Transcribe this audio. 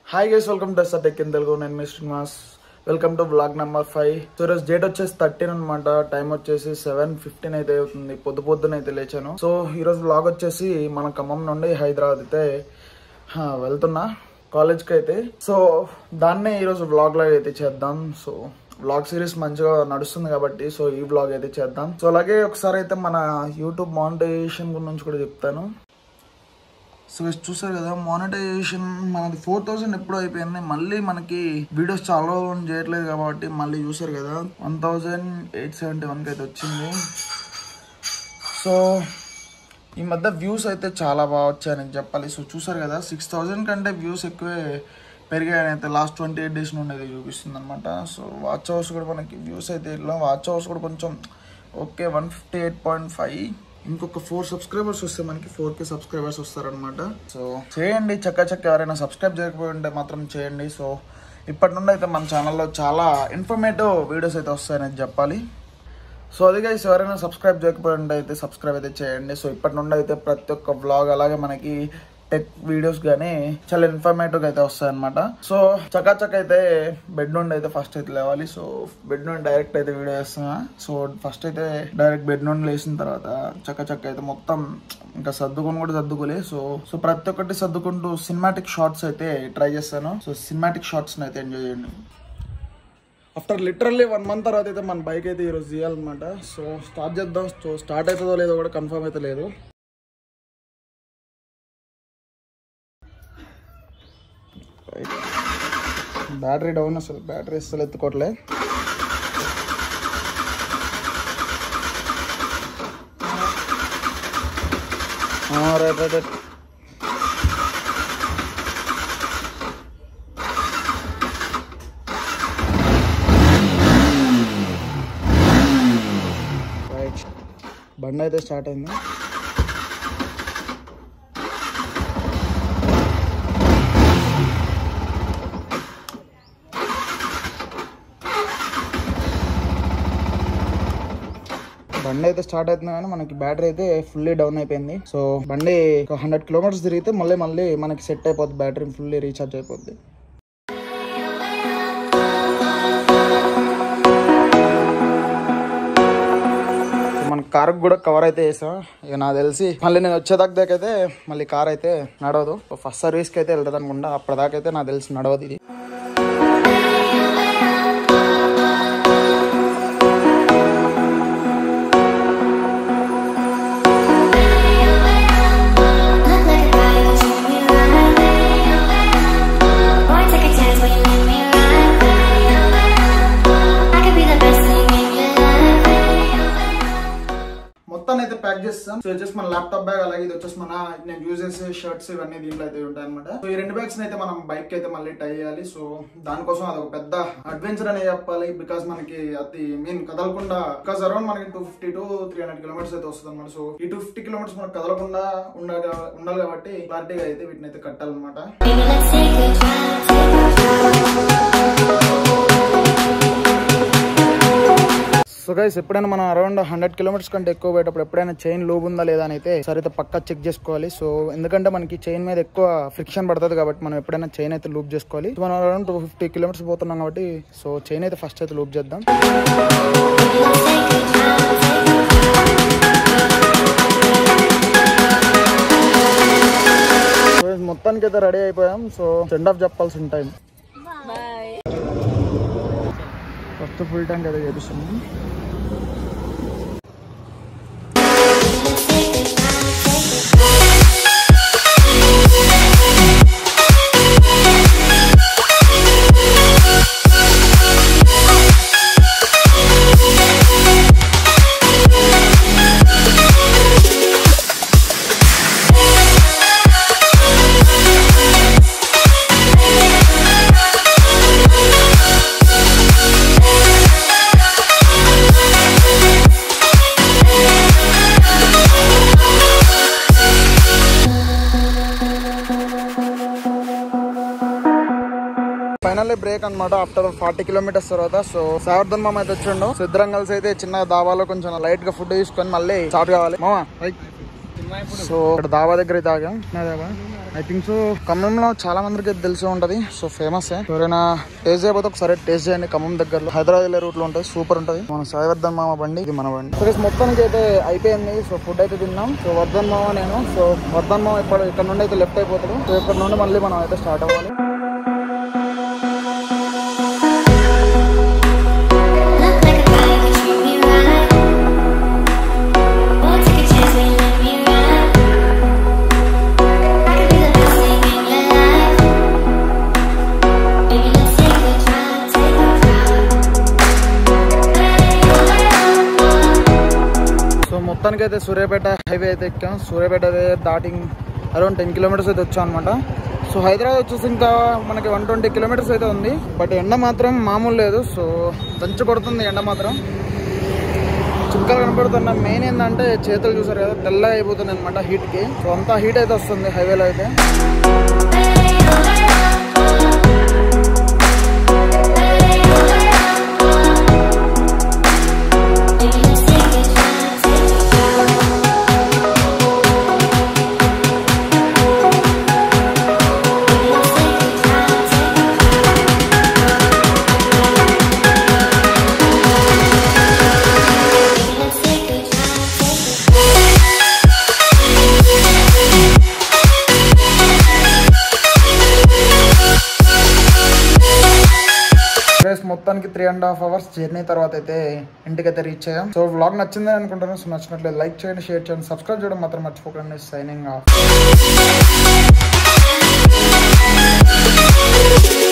Hi guys welcome to tech in Telugu నేను మీ Srinivas welcome to blog number five so ఈరోజు date వచ్చేసి thirteen అనమాట టైం వచ్చేసి సెవెన్ ఫిఫ్టీన్ అయితే అవుతుంది పొద్దు పొద్దున అయితే లేచాను సో ఈరోజు బ్లాగ్ వచ్చేసి మన ఖమ్మం నుండి హైదరాబాద్ అయితే హా, వెళ్తున్నా కాలేజ్కి అయితే సో దాన్నే ఈరోజు బ్లాగ్ లాగ్ అయితే చేద్దాం సో బ్లాగ్ సిరీస్ మంచిగా నడుస్తుంది కాబట్టి సో ఈ బ్లాగ్ అయితే చేద్దాం సో అలాగే ఒకసారి అయితే మన యూట్యూబ్ మానిటైజేషన్ గురించి కూడా చెప్తాను సో guys, చూసారు కదా మానిటైజేషన్ మనది ఫోర్ థౌసండ్ ఎప్పుడు అయిపోయింది మళ్ళీ మనకి వీడియోస్ చాలా రోజులు చేయట్లేదు కాబట్టి మళ్ళీ చూసారు కదా వన్ థౌజండ్ ఎయిట్ సెవెంటీ వన్కి అయితే వచ్చింది సో ఈ మధ్య వ్యూస్ అయితే చాలా బాగా వచ్చాయని చెప్పాలి సో చూసారు కదా సిక్స్ థౌజండ్ కంటే వ్యూస్ ఎక్కువే పెరిగాయని అయితే లాస్ట్ ట్వంటీ ఎయిట్ డేస్ నుండి అయితే చూపిస్తుంది అనమాట సో వాచ్ అవర్స్ కూడా మనకి వ్యూస్ అయితే ఇలా వాచ్ అవర్స్ కూడా కొంచెం okay one fifty eight point five ఇంకొక ఫోర్ సబ్స్క్రైబర్స్ వస్తే మనకి ఫోర్ కే సబ్స్క్రైబర్స్ వస్తారనమాట సో చేయండి చక్క చక్క ఎవరైనా సబ్స్క్రైబ్ చేయకపోయి ఉంటే మాత్రం చేయండి సో ఇప్పటి నుండి అయితే మన ఛానల్లో చాలా ఇన్ఫర్మేటివ్ వీడియోస్ అయితే వస్తాయని చెప్పాలి సో అది గైస్ ఎవరైనా సబ్స్క్రైబ్ చేయకపోయి ఉంటే అయితే సబ్స్క్రైబ్ అయితే చేయండి సో ఇప్పటి నుండి అయితే ప్రతి ఒక్క బ్లాగ్ అలాగే మనకి టెక్ వీడియోస్ కానీ చాలా ఇన్ఫర్మేటివ్ అయితే వస్తాయి అనమాట సో చకాచక్ అయితే బెడ్ నుండి అయితే ఫస్ట్ అయితే లేవాలి సో బెడ్ నుండి డైరెక్ట్ అయితే వీడియో చేస్తున్నా సో ఫస్ట్ అయితే డైరెక్ట్ బెడ్ నుండి లేచిన తర్వాత చక్కచక్క అయితే మొత్తం ఇంకా సర్దుకొని కూడా సర్దుకోలే సో సో ప్రతి ఒక్కటి సర్దుకుంటూ సినిమాటిక్ షార్ట్స్ అయితే ట్రై చేస్తాను సో సినిమాటిక్ షార్ట్స్ అయితే ఎంజాయ్ చేయండి ఆఫ్టర్ లిటరల్లీ వన్ మంత్ తర్వాత అయితే మన బైక్ అయితే ఈరోజు తీయాలన్నమాట సో స్టార్ట్ చేద్దాం సో స్టార్ట్ అవుతుందో లేదో కూడా కన్ఫర్మ్ అయితే లేదు బ్యాటరీ డౌన్ అసలు బ్యాటరీ అసలు ఎత్తుకోవట్లే రైట్ రైట్ రైట్ రైట్ బండి అయితే స్టార్ట్ అయింది బండి అయితే స్టార్ట్ అవుతుంది కానీ మనకి బ్యాటరీ అయితే ఫుల్లీ డౌన్ అయిపోయింది సో బండి ఒక హండ్రెడ్ కిలోమీటర్స్ తిరిగితే మళ్ళీ మళ్ళీ మనకి సెట్ అయిపోద్ది బ్యాటరీ ఫుల్లీ రీఛార్జ్ అయిపోద్ది సో మన కార్ కూడా కవర్ అయితే వేసాం ఇక నాకు తెలిసి మళ్ళీ నేను వచ్చేదాకా దాకా అయితే మళ్ళీ కార్ అయితే నడవదు ఫస్ట్ సర్వీస్కి అయితే వెళ్తుంది అనుకుంటా అప్పటిదాకా అయితే నాకు తెలిసి నడవదు ఇది Boy, take a chance when you make me right. I could be the best thing in your life. మొత్తాన్ని అయితే ప్యాక్ చేస్తాం సో వచ్చేసి మన ల్యాప్టాప్ బ్యాగ్ అలాగే ఇది వచ్చేసి మన నేను యూజ్ చేసే షర్ట్స్ ఇవన్నీ దీంట్లో అయితే ఉంటాయి అనమాట సో ఈ రెండు బ్యాగ్స్ అయితే మనం బైక్ అయితే మళ్ళీ టై చేయాలి సో దానికోసం అది ఒక పెద్ద అడ్వెంచర్ అనే చెప్పాలి బికాస్ మనకి అది మీన్ కదలకుండా బికాస్ అరౌండ్ మనకి two fifty to three hundred kilometres అయితే వస్తుంది అనమాట సో ఈ టూ ఫిఫ్టీ కిలోమీటర్స్ మనకు కదలకుండా ఉండాలి ఉండాలి కాబట్టి క్లారిటీగా అయితే వీటిని అయితే కట్టాలన్నమాట Baby, let's take a drive, take a so guys ఎప్పుడైనా మనం అరౌండ్ హండ్రెడ్ కిలోమీటర్స్ కంటే ఎక్కువ పోయేటప్పుడు ఎప్పుడైనా చైన్ లూబ్ ఉందా లేదా అని అయితే సరే అయితే పక్కా చెక్ చేసుకోవాలి సో ఎందుకంటే మనకి చైన్ మీద ఎక్కువ ఫ్రిక్షన్ పడుతుంది కాబట్టి మనం ఎప్పుడైనా చైన్ అయితే లూప్ చేసుకోవాలి సో మనం అరౌండ్ టూ ఫిఫ్టీ కిలోమీటర్స్ పోతున్నాం కాబట్టి సో చైన్ అయితే ఫస్ట్ అయితే లూప్ చేద్దాం సో guys, మొత్తానికి అయితే రెడీ అయిపోయాం సో సెండ్ ఆఫ్ చెప్పాల్సిన టైం ఫస్ట్ ఫుల్ ట్యాంక్ అయితే చేపిస్తున్నాం ఫైనల్లీ బ్రేక్ అన్నమాట ఆఫ్టర్ ఫార్టీ కిలోమీటర్స్ తర్వాత సో సావర్ధన్ మామ అయితే వచ్చిండు సో ఇద్దరం కలిసి అయితే చిన్న దాబాలో కొంచెం లైట్ గా ఫుడ్ తీసుకొని మళ్ళీ స్టార్ట్ కావాలి మామ రైట్ సో ఇక్కడ దాబా దగ్గర అయితే ఆగాం నా దాబా ఐ థింక్ సో ఖమ్మంలో చాలా మందికి తెలిసే ఉంటది సో ఫేమస్ ఎవరైనా టేస్ట్ చేయబోతే ఒకసారి టేస్ట్ చేయండి ఖమ్మం దగ్గరలో హైదరాబాద్ వెళ్ళే రూట్ లో ఉంటుంది సూపర్ ఉంటది మన సాయివర్ధన్ మామ బండి ఇది మన బండి సో మొత్తానికి అయితే అయిపోయింది సో ఫుడ్ అయితే తిన్నాం సో వర్ధన్ మామ నేను సో వర్ధన్ మామ ఇప్పుడు ఇక్కడ నుండి అయితే లెఫ్ట్ అయిపోతాడు సో ఇక్కడ నుండి మళ్ళీ మనం అయితే స్టార్ట్ అవ్వాలి Look like a guy who treat me right. Won't take a chance when you let me ride. I could be the best thing in your life. Baby, let's take a drive, take a drive. So మొత్తానికి అయితే Suryapet highway అయితే ఎక్కాం సూర్యాపేట అయితే దాటి around ten kilometres అయితే వచ్చాం అనమాట so Hyderabad వచ్చేసి ఇంకా మనకి వన్ ట్వంటీ కిలోమీటర్స్ అయితే ఉంది బట్ ఎండ మాత్రం మామూలు లేదు సో దంచి కొడుతుంది ఎండ మాత్రం చుక్కలు కనపడుతున్న మెయిన్ ఏంటంటే చేతులు చూసారు కదా తెల్లగా అయిపోతుంది అనమాట హీట్కి సో అంతా హీట్ అయితే వస్తుంది హైవేలో అయితే Baby, let's take a drive, take a drive. Baby, let's take a drive, take a drive. Baby, let's take a drive, take a plus మొత్తానికి three and half hours journey తర్వాత అయితే ఇంటికైతే reach అయ్యాం so vlog నచ్చిందని అనుకుంటాను so నచ్చినట్లయితే like చేయండి share చేయండి సబ్స్క్రైబ్ చేయడం మాత్రం మర్చిపోకండి సైనింగ్ ఆఫ్ drive.